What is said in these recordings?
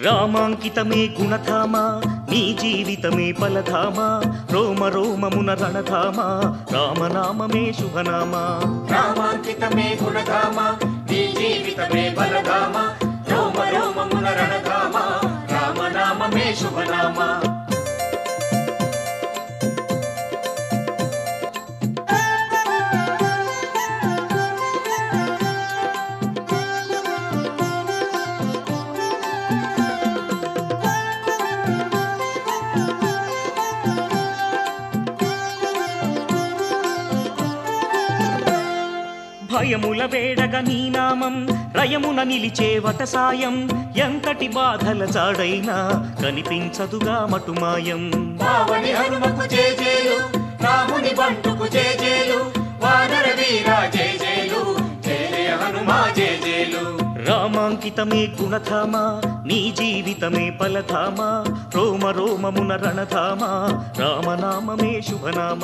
రామాంకితమే గుణధామ నీ జీవితమే ఫలధామ రోమ రోమమున రణధామ రామనామమే శుభనామ రామాంకితమే గుణధామ నీ జీవితమే బలధామ రోమ రోమమున రణధామ రామనామమే శుభనామ భయముల వేడగ నీ నామం రయమున నిలిచే వటసాయం ఎంతటి బాధల చాడైనా కనిపించదుగా మటుమాయం పావని హనుమకు జేజేలు రాముని బంటుకు జేజేలు వానర వీర జేజేలు జయ జయ హనుమా జేజేలు రామాంకితమే గుణధామ నీ జీవితమే ఫలధామ రోమ రోమమున రణధామ రామనామమే శుభనామ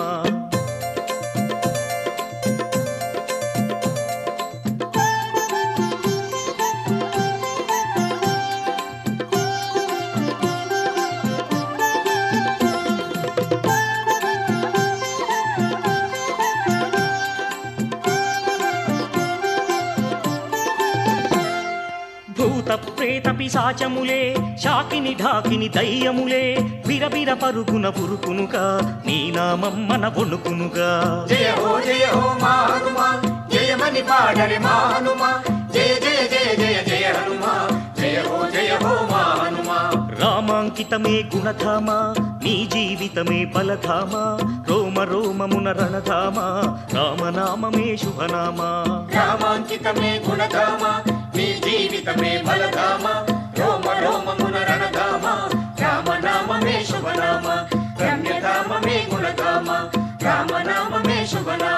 భూత ప్రేత పిశాచములే శాకిని ఢాకిని దయ్యములే బిరబిర పరుగున పురుకునుగా నీ నామం మన వణుకునుగా జయ హో జయ హో మా హనుమా జయమని పాడరి మా హనుమా జయ జయ జయ జయ జయ హనుమా జయ హో జయ హో మా హనుమా రామాంకితమే గుణధామ నీ జీవితమే ఫలధామ రోమ రోమమున రణధామ రామనామమే శుభనామ రామాంకితమే గుణధామ నీ జీవితమే బలధామ రోమ రోమమున రణధామ రామనామమే శుభనామ రమ్యధామమే గుణధామ రామనామమే శుభనామ